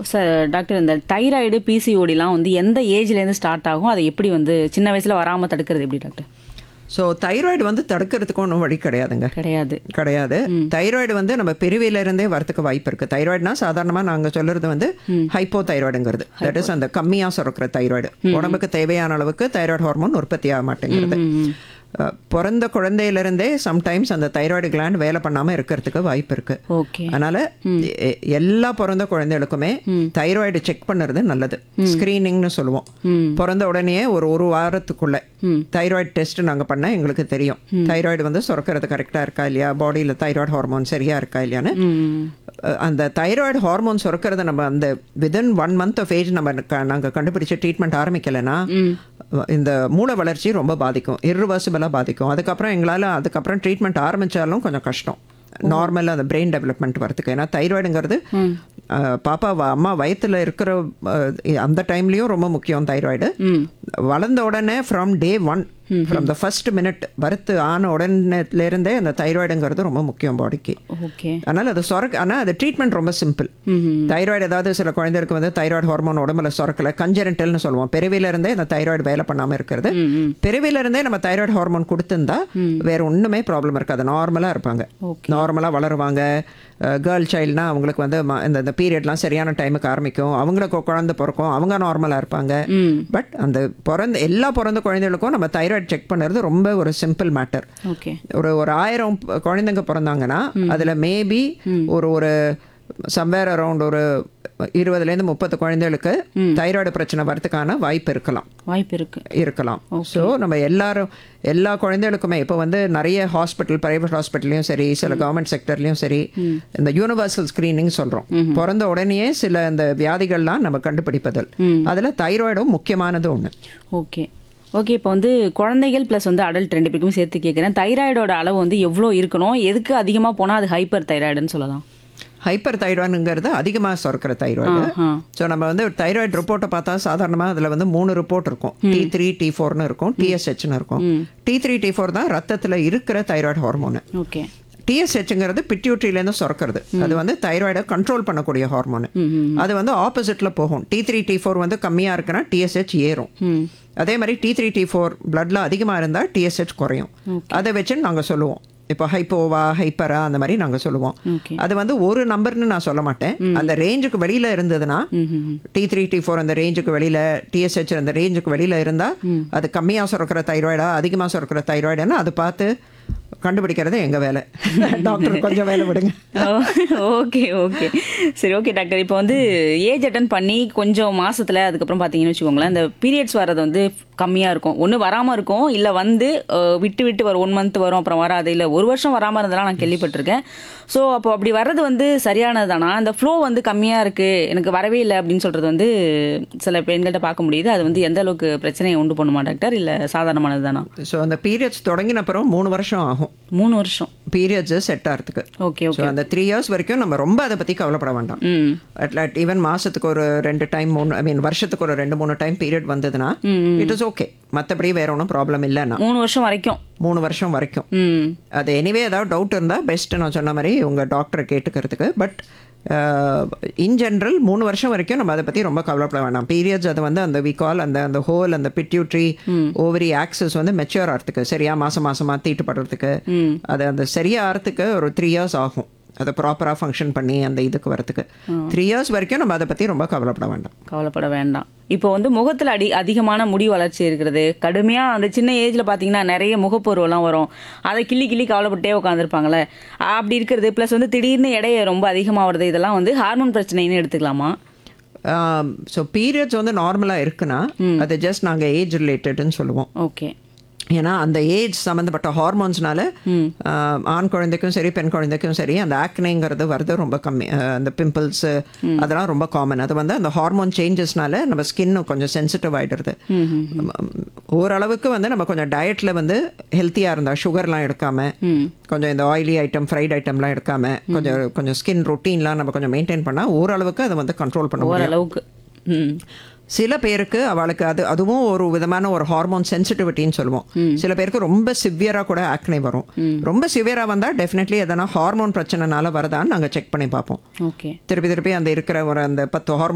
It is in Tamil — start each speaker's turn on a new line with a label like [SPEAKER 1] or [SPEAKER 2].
[SPEAKER 1] சார் டாக்டர் இந்த தைராய்டு பிசிஓடிலாம் வந்து எந்த ஏஜ்லேருந்து ஸ்டார்ட் ஆகும் அதை எப்படி வந்து சின்ன வயசில் வராமல் தடுக்கிறது எப்படி டாக்டர்
[SPEAKER 2] ஸோ தைராய்டு வந்து தடுக்கிறதுக்கு ஒன்றும் வழி கிடையாதுங்க
[SPEAKER 1] கிடையாது
[SPEAKER 2] கிடையாது தைராய்டு வந்து நம்ம பிரிவில இருந்தே வரதுக்கு வாய்ப்பு இருக்கு தைராய்டுனா சாதாரணமாக நாங்கள் சொல்றது வந்து ஹைப்போ தைராய்டுங்கிறது தட் இஸ் அந்த கம்மியாக சுரக்கிற தைராய்டு உடம்புக்கு தேவையான அளவுக்கு தைராய்டு ஹார்மோன் உற்பத்தி ஆக மாட்டேங்கிறது அஹ், பிறந்த குழந்தையிலிருந்தே சம்டைம்ஸ் அந்த தைராய்டு கிளாண்ட் வேலை பண்ணாமல் இருக்கிறதுக்கு வாய்ப்பு இருக்கு
[SPEAKER 1] ஓகே
[SPEAKER 2] அதனால எ- எல்லா பிறந்த குழந்தைகளுக்குமே தைராய்டு செக் பண்ணுறது நல்லது ஸ்கிரீனிங்னு சொல்லுவோம் பிறந்த உடனே ஒரு ஒரு வாரத்துக்குள்ள தைராய்டு டெஸ்ட் நாங்கள் பண்ண எங்களுக்கு தெரியும் தைராய்டு வந்து சுரக்கிறது கரெக்டாக இருக்கா இல்லையா பாடியில் தைராய்டு ஹார்மோன் சரியா இருக்கா இல்லையான்னு அஹ், அந்த தைராய்டு ஹார்மோன் சுரக்கிறத நம்ம அந்த within one month of age நம்ம நாங்கள் கண்டுபிடிச்ச ட்ரீட்மெண்ட் ஆரம்பிக்கலைன்னா இந்த மூளை வளர்ச்சி ரொம்ப பாதிக்கும் இர்ரிவர்சிபிளாக பாதிக்கும் அதுக்கப்புறம் எங்களால் அதுக்கப்புறம் ட்ரீட்மெண்ட் ஆரம்பித்தாலும் கொஞ்சம் கஷ்டம் நார்மலாக அந்த பிரெயின் டெவலப்மெண்ட் வரதுக்கு ஏன்னா தைராய்டுங்கிறது அஹ், பாப்பா வ- அம்மா வயித்துல இருக்கிற அஹ், அந்த டைம்லேயும் ரொம்ப முக்கியம் தைராய்டு வளர்ந்த உடனே from day one from the first minute வறுத்து ஆன உடனேலேருந்தே அந்த தைராய்டுங்கிறது ரொம்ப முக்கியம் பாடிக்கு
[SPEAKER 1] ஓகே
[SPEAKER 2] அதனால் அது சுரக்க ஆனால் அது ட்ரீட்மெண்ட் ரொம்ப சிம்பிள் தைராய்டு ஏதாவது சில குழந்தைகளுக்கு வந்து தைராய்டு ஹார்மோன் உடம்புல சுரக்கல கஞ்சரண்டல்னு சொல்லுவோம் பிறவில இருந்தே இந்த தைராய்டு வேலை பண்ணாமல் இருக்கிறது பிறவில இருந்தே நம்ம தைராய்டு ஹார்மோன் கொடுத்துருந்தா வேற ஒன்றுமே ப்ராப்ளம் இருக்காது நார்மலாக இருப்பாங்க நார்மலாக வளருவாங்க கேர்ள் சைல்ட்னா அவங்களுக்கு வந்து ம- இந்த இந்த பீரியட்லாம் சரியான டைமுக்கு ஆரம்பிக்கும் அவங்களுக்கு குழந்தை பிறக்கும் அவங்க நார்மலாக இருப்பாங்க பட் அந்த பிறந்த எல்லா பிறந்த குழந்தைகளுக்கும் நம்ம தைராய்டு செக் பண்ணுறது ரொம்ப ஒரு சிம்பிள் மேட்டர்
[SPEAKER 1] ஓகே
[SPEAKER 2] ஒரு ஒரு ஆயிரம் ப- குழந்தைங்க பிறந்தாங்கன்னா அதில் மேபி ஒரு ஒரு சம்வேர் அரவுண்ட் ஒரு இருபதுலேருந்து முப்பது குழந்தைகளுக்கு தைராய்டு பிரச்சனை வரதுக்கான வாய்ப்பு இருக்கலாம்
[SPEAKER 1] வாய்ப்பு இருக்கு
[SPEAKER 2] இருக்கலாம் ஸோ நம்ம எல்லாரும் எல்லா குழந்தைகளுக்குமே இப்போ வந்து நிறைய ஹாஸ்பிட்டல் பிரைவேட் ஹாஸ்பிட்டல்லையும் சரி சில கவர்மெண்ட் செக்டர்லையும் சரி இந்த யூனிவர்சல் ஸ்கிரீனிங் சொல்கிறோம் பிறந்த உடனேயே சில இந்த வியாதிகள்லாம் நம்ம கண்டுபிடிப்பதில் அதில் தைராய்டும் முக்கியமானது ஒன்று
[SPEAKER 1] ஓகே ஓகே இப்போ வந்து குழந்தைகள் ப்ளஸ் வந்து அடல்ட் ரெண்டு பேருக்கும் சேர்த்து கேட்குறேன் தைராய்டோட அளவு வந்து எவ்வளோ இருக்கணும் எதுக்கு அதிகமாக போனால் அது ஹைப்பர் தைராய்டுன்னு சொல்லலாம்
[SPEAKER 2] ஹைப்பர் தைராய்டுங்கிறது அதிகமாக சுரக்கிற தைராய்டு
[SPEAKER 1] ஆ
[SPEAKER 2] ஸோ நம்ம வந்து தைராய்டு ரிப்போர்ட்டை பார்த்தா சாதாரணமாக அதில் வந்து மூணு ரிப்போர்ட் இருக்கும் டி த்ரீ டி ஃபோர்னு இருக்கும் டிஎஸ்ஹெச்னு இருக்கும் டி த்ரீ டி ஃபோர் தான் ரத்தத்தில் இருக்கிற தைராய்டு ஹார்மோனு
[SPEAKER 1] ஓகே
[SPEAKER 2] டிஎஸ்ஹெச்ங்கிறது பிட்யூட்ரியிலேருந்து சுரக்கிறது அது வந்து தைராய்டை கண்ட்ரோல் பண்ணக்கூடிய ஹார்மோனு அது வந்து ஆப்போசிட்டில் போகும் டி த்ரீ டி ஃபோர் வந்து கம்மியாக இருக்குன்னா டிஎஸ்ஹெச் ஏறும் அதே மாதிரி டி த்ரீ டி ஃபோர் பிளட்ல அதிகமாக இருந்தால் டிஎஸ்ஹெச் குறையும் அதை வச்சு நாங்கள் சொல்லுவோம் இப்போ ஹைப்போவா ஹைப்பரா அந்த மாதிரி நாங்கள் சொல்லுவோம்
[SPEAKER 1] ஓகே
[SPEAKER 2] அது வந்து ஒரு நம்பர்னு நான் சொல்ல மாட்டேன் அந்த ரேஞ்சுக்கு வெளியில இருந்ததுன்னா டி த்ரீ டி ஃபோர் அந்த ரேஞ்சுக்கு வெளியில டிஎஸ்ஹெச் அந்த ரேஞ்சுக்கு வெளியில இருந்தா அது கம்மியாக சுரக்கிற தைராய்டா அதிகமாக சுரக்கிற தைராய்டுன்னு அது பார்த்து கண்டுபிடிக்கிறது எங்க வேலை டாக்டர் கொஞ்சம் வேலை விடுங்க
[SPEAKER 1] ஓகே ஓகே சரி ஓகே டாக்டர் இப்போ வந்து ஏஜ் அட்டன் பண்ணி கொஞ்சம் மாசத்துல அதுக்கப்புறம் பார்த்தீங்கன்னு வச்சுக்கோங்களேன் இந்த பீரியட்ஸ் வர்றது வந்து கம்மியாக இருக்கும் ஒன்று வராமல் இருக்கும் இல்லை வந்து அஹ், விட்டு விட்டு வரும் ஒன் மந்த் வரும் அப்புறம் வராது இல்லை ஒரு வருஷம் வராமல் இருந்தெல்லாம் நான் கேள்விப்பட்டிருக்கேன் ஸோ அப்போ அப்படி வர்றது வந்து சரியானது தானா அந்த ஃப்ளோ வந்து கம்மியாக இருக்குது எனக்கு வரவே இல்லை அப்படின்னு சொல்கிறது வந்து சில பெண்கள்கிட்ட பார்க்க முடியுது அது வந்து எந்த அளவுக்கு பிரச்சனையை உண்டு பண்ணுமா டாக்டர் இல்லை சாதாரணமானது தானா
[SPEAKER 2] ஸோ அந்த பீரியட்ஸ் தொடங்கின அப்புறம் மூணு வருஷம் ஆகும்
[SPEAKER 1] மூணு வருஷம்
[SPEAKER 2] பீரியட்ஸ் செட் ஆகிறதுக்கு
[SPEAKER 1] ஓகே
[SPEAKER 2] ஸோ
[SPEAKER 1] ஓகே
[SPEAKER 2] அந்த த்ரீ இயர்ஸ் வரைக்கும் நம்ம ரொம்ப அதை பற்றி கவலைப்பட வேண்டாம்
[SPEAKER 1] ம்
[SPEAKER 2] அட்லாட் ஈவன் மாசத்துக்கு ஒரு ரெண்டு டைம் மூணு ஐ மீன் வருஷத்துக்கு ஒரு ரெண்டு மூணு டைம் பீரியட் வந்ததுன்னா இட் இஸ் ஓகே மற்றபடி வேற ஒன்றும் ப்ராப்ளம் இல்லைன்னா
[SPEAKER 1] மூணு வருஷம் வரைக்கும்
[SPEAKER 2] மூணு வருஷம் வரைக்கும்
[SPEAKER 1] ம்
[SPEAKER 2] அது எனிவே ஏதாவது டவுட் இருந்தால் பெஸ்ட்டு நான் சொன்ன மாதிரி உங்கள் டாக்டரை கேட்டுக்கிறதுக்கு பட் இன் ஜென்ரல் மூணு வருஷம் வரைக்கும் நம்ம அதை பற்றி ரொம்ப கவலைப்பட வேண்டாம் பீரியட்ஸ் அது வந்து அந்த விகால் அந்த அந்த ஹோல் அந்த பிட்யூட்ரி ஓவரி ஆக்சஸ் வந்து மெச்சூர் ஆகிறதுக்கு சரியா மாதம் மாதமாக தீட்டுப்படுறதுக்கு அது அந்த சரியா ஆகிறதுக்கு ஒரு த்ரீ இயர்ஸ் ஆகும் அதை ப்ராப்பராக ஃபங்க்ஷன் பண்ணி அந்த இதுக்கு வரதுக்கு த்ரீ இயர்ஸ் வரைக்கும் நம்ம அதை பற்றி ரொம்ப கவலைப்பட வேண்டாம்
[SPEAKER 1] கவலைப்பட வேண்டாம் இப்போ வந்து முகத்தில் அடி அதிகமான முடி வளர்ச்சி இருக்கிறது கடுமையாக அந்த சின்ன ஏஜில் பார்த்தீங்கன்னா நிறைய முகப்பருவெல்லாம் வரும் அதை கிள்ளி கிள்ளி கவலைப்பட்டே உட்காந்துருப்பாங்களே அப்படி இருக்கிறது ப்ளஸ் வந்து திடீர்னு எடையை ரொம்ப அதிகமாகிறது இதெல்லாம் வந்து ஹார்மோன் பிரச்சனைன்னு எடுத்துக்கலாமா
[SPEAKER 2] ஸோ பீரியட்ஸ் வந்து நார்மலாக இருக்குன்னா அது ஜஸ்ட் நாங்கள் ஏஜ் ரிலேட்டட்னு சொல்லுவோம்
[SPEAKER 1] ஓகே
[SPEAKER 2] ஏன்னா அந்த ஏஜ் சம்மந்தப்பட்ட ஹார்மோன்ஸ்னால ஆண் குழந்தைக்கும் சரி பெண் குழந்தைக்கும் சரி அந்த ஆக்னேங்கிறது வருது ரொம்ப கம்மி அஹ், அந்த பிம்பிள்ஸ் அதெல்லாம் ரொம்ப காமன் அது வந்து அந்த ஹார்மோன் சேஞ்சஸ்னால நம்ம ஸ்கின் கொஞ்சம் சென்சிட்டிவ் ஆயிடுறது ஓரளவுக்கு வந்து நம்ம கொஞ்சம் டயட்ல வந்து ஹெல்த்தியாக இருந்தால் சுகர்லாம் எடுக்காம கொஞ்சம் இந்த ஆயிலி ஐட்டம் ஃப்ரைட் ஐட்டம்லாம் எடுக்காம கொஞ்சம் கொஞ்சம் ஸ்கின் ரொட்டீன்லாம் நம்ம கொஞ்சம் மெயின்டைன் பண்ணால் ஓரளவுக்கு அதை வந்து கண்ட்ரோல் பண்ண முடியும்
[SPEAKER 1] ஓரளவுக்கு ம்
[SPEAKER 2] சில பேருக்கு அவளுக்கு அது அதுவும் ஒரு விதமான ஒரு ஹார்மோன் சென்சிட்டிவிட்டின்னு சொல்லுவோம் சில பேருக்கு ரொம்ப சிவியராக கூட ஆக்னே வரும் ரொம்ப சிவியராக வந்தால் டெஃபினெட்லி எதனா ஹார்மோன் பிரச்சனைனால வருதான்னு நாங்கள் செக் பண்ணி பார்ப்போம்
[SPEAKER 1] ஓகே
[SPEAKER 2] திருப்பி திருப்பி அந்த இருக்கிற ஒரு அந்த பத்து ஹார்மோன்